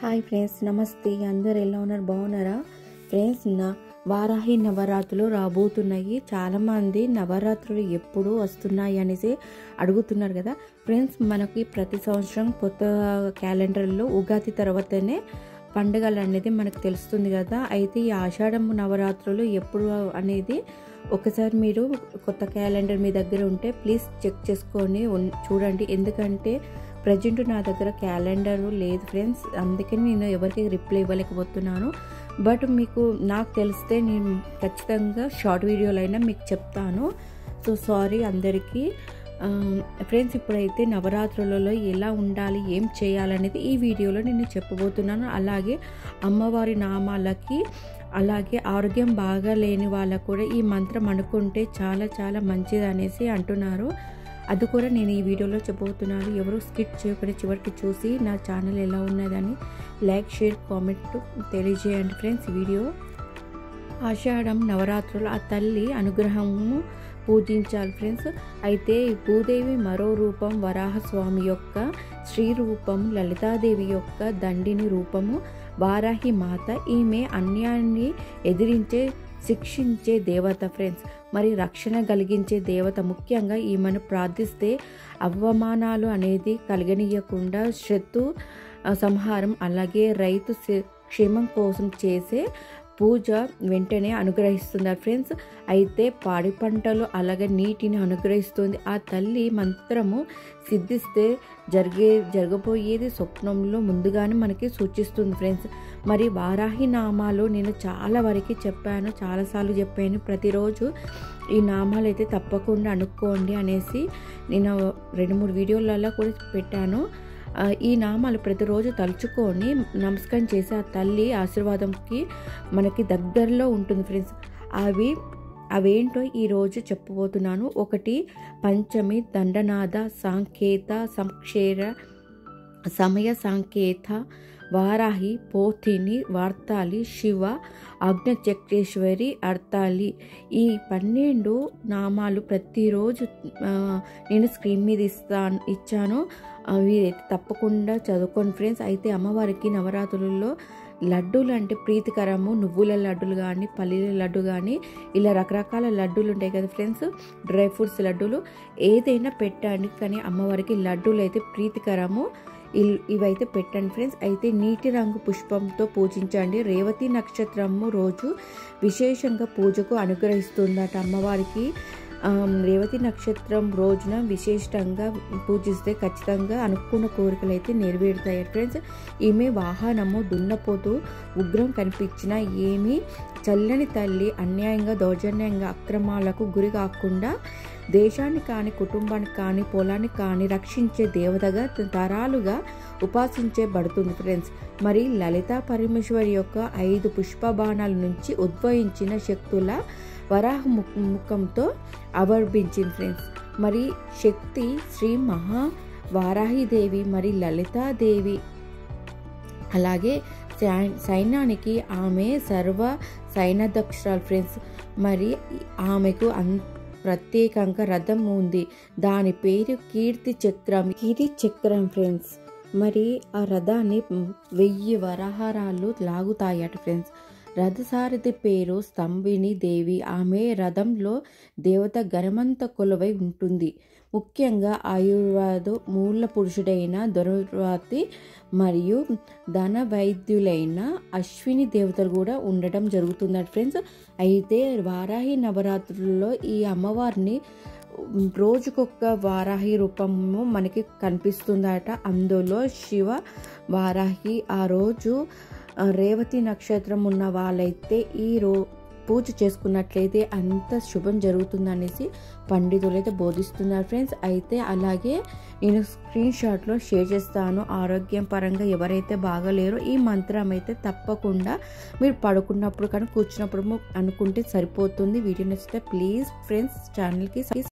hi friends నమస్తే అందరు ఎలా ఉన్నారు బాగున్నారా ఫ్రెండ్స్ నా వారాహి నవరాత్రులు రాబోతున్నాయి చాలామంది నవరాత్రులు ఎప్పుడు వస్తున్నాయి అనేసి అడుగుతున్నారు కదా ఫ్రెండ్స్ మనకి ప్రతి సంవత్సరం కొత్త క్యాలెండర్లో ఉగాది తర్వాతనే పండుగలు అనేది మనకు తెలుస్తుంది కదా అయితే ఈ ఆషాఢం నవరాత్రులు ఎప్పుడు అనేది ఒకసారి మీరు కొత్త క్యాలెండర్ మీ దగ్గర ఉంటే ప్లీజ్ చెక్ చేసుకొని ఉన్- చూడండి ఎందుకంటే ప్రజెంట్ నా దగ్గర క్యాలెండర్ లేదు ఫ్రెండ్స్ అందుకని నేను ఎవరికి రిప్లై ఇవ్వలేకపోతున్నాను బట్ మీకు నాకు తెలిస్తే నేను ఖచ్చితంగా షార్ట్ వీడియోలో అయినా మీకు చెప్తాను సో సారీ అందరికీ ఫ్రెండ్స్ ఇప్పుడైతే నవరాత్రులలో ఎలా ఉండాలి ఏం చేయాలనేది ఈ వీడియోలో నేను చెప్పబోతున్నాను అలాగే అమ్మవారి నామాలకి అలాగే ఆరోగ్యం బాగా లేని వాళ్ళకు కూడా ఈ మంత్రం అనుకుంటే చాలా చాలా మంచిది అనేసి అంటున్నారు అది కూడా నేను ఈ వీడియోలో చెప్పబోతున్నాను ఎవరు స్కిప్ చేయకుండా చివరికి చూసి నా ఛానల్ ఎలా ఉన్నదని లైక్ షేర్ కామెంట్ తెలియజేయండి ఫ్రెండ్స్ ఈ వీడియో ఆషాఢం నవరాత్రులు ఆ తల్లి అనుగ్రహము పూజించాలి ఫ్రెండ్స్ అయితే ఈ భూదేవి మరో రూపం వరాహస్వామి యొక్క శ్రీ రూపం లలితాదేవి యొక్క దండిని రూపము వారాహి మాత ఈమె అన్యాన్ని ఎదిరించే శిక్షించే దేవత ఫ్రెండ్స్ మరి రక్షణ కలిగించే దేవత ముఖ్యంగా ఈమెను ప్రార్థిస్తే అవమానాలు అనేది కలగనీయకుండా శత్రు ఆ, సంహారం అలాగే రైతు క్షే- క్షేమం కోసం చేసే పూజ వెంటనే అనుగ్రహిస్తున్నారు ఫ్రెండ్స్ అయితే పాడి పంటలు అలాగే నీటిని అనుగ్రహిస్తుంది ఆ తల్లి మంత్రము సిద్ధిస్తే జరిగే జరగబోయేది స్వప్నంలో ముందుగానే మనకి సూచిస్తుంది ఫ్రెండ్స్ మరి వారాహి నామాలు నేను చాలా వరకు చెప్పాను చాలాసార్లు చెప్పాను ప్రతిరోజు ఈ నామాలు అయితే తప్పకుండా అనుకోండి అనేసి నేను రెండు మూడు వీడియోలలో కూడా పెట్టాను ఆ, ఈ నామాలు ప్రతిరోజు తలుచుకొని నమస్కారం చేసి ఆ తల్లి ఆశీర్వాదంకి మనకి దగ్గరలో ఉంటుంది ఫ్రెండ్స్ అవి అవేంటో ఈరోజు చెప్పబోతున్నాను ఒకటి పంచమి దండనాద సాంకేత సంక్షేర సమయ సాంకేత వారాహి పోతిని వార్తాలి శివ ఆజ్ఞచక్రేశ్వరి అర్థాలి ఈ పన్నెండు నామాలు ప్రతిరోజు ఆ, నేను స్క్రీన్ మీద ఇస్తాను ఇచ్చాను అవి అయితే తప్పకుండా చదువుకోండి ఫ్రెండ్స్ అయితే అమ్మవారికి నవరాత్రులలో లడ్డూలు అంటే ప్రీతికరము నువ్వుల లడ్డూలు కానీ పల్లీల లడ్డు కానీ ఇలా రకరకాల లడ్డూలు ఉంటాయి కదా ఫ్రెండ్స్ డ్రై ఫ్రూట్స్ లడ్డూలు ఏదైనా పెట్టండి కానీ అమ్మవారికి లడ్డూలు అయితే ప్రీతికరము ఇల్- ఇవైతే పెట్టండి ఫ్రెండ్స్ అయితే నీటి రంగు పుష్పంతో పూజించండి రేవతి నక్షత్రము రోజు విశేషంగా పూజకు అనుగ్రహిస్తుందట అమ్మవారికి ఆమ్, రేవతి నక్షత్రం రోజున విశేషంగా పూజిస్తే ఖచ్చితంగా అనుకున్న కోరికలు అయితే నెరవేరుతాయి ఫ్రెండ్స్ ఈమె వాహనము దున్నపోతూ ఉగ్రం కనిపించినా ఏమీ చల్లని తల్లి అన్యాయంగా దౌర్జన్యంగా అక్రమాలకు గురి కాకుండా దేశాన్ని కానీ కుటుంబానికి కానీ పొలాన్ని కానీ రక్షించే దేవతగా తరాలుగా ఉపాసించబడుతుంది ఫ్రెండ్స్ మరి లలిత పరమేశ్వరి యొక్క ఐదు పుష్ప బాణాల నుంచి ఉద్భవించిన శక్తుల వరాహ ముఖ ముఖంతో అవర్భించింది ఫ్రెండ్స్ మరి శక్తి శ్రీ మహా వారాహిదేవి మరి లలితాదేవి అలాగే సై- సైన్యానికి ఆమె సర్వ సైన్యదక్షురాలు ఫ్రెండ్స్ మరి ఆమెకు అన్ ప్రత్యేకంగా రథం ఉంది దాని పేరు కీర్తి చక్రం కీర్తి చక్రం ఫ్రెండ్స్ మరి ఆ రథాన్ని వెయ్యి వరహారాలు లాగుతాయట ఫ్రెండ్స్ రథసారథి పేరు స్తంభిని దేవి ఆమె రథంలో దేవత గణమంత కొలువై ఉంటుంది ముఖ్యంగా ఆయుర్వేద మూల పురుషుడైన ధనుర్వాతి మరియు ధన వైద్యులైన అశ్విని దేవతలు కూడా ఉండటం జరుగుతుంది ఫ్రెండ్స్ అయితే వారాహి నవరాత్రుల్లో ఈ అమ్మవారిని రోజుకొక వారాహి రూపము మనకి కనిపిస్తుందట అందులో శివ వారాహి ఆ రోజు ఆ, రేవతి నక్షత్రం ఉన్న వాళ్ళైతే ఈ రో పూజ చేసుకున్నట్లయితే అంత శుభం జరుగుతుందనేసి పండితులు అయితే బోధిస్తున్నారు ఫ్రెండ్స్ అయితే అలాగే నేను స్క్రీన్ షాట్లో షేర్ చేస్తాను ఆరోగ్యం పరంగా ఎవరైతే బాగాలేరో ఈ మంత్రం అయితే తప్పకుండా మీరు పడుకున్నప్పుడు కానీ కూర్చున్నప్పుడు అనుకుంటే సరిపోతుంది వీడియో నచ్చితే ప్లీజ్ ఫ్రెండ్స్ ఛానల్కి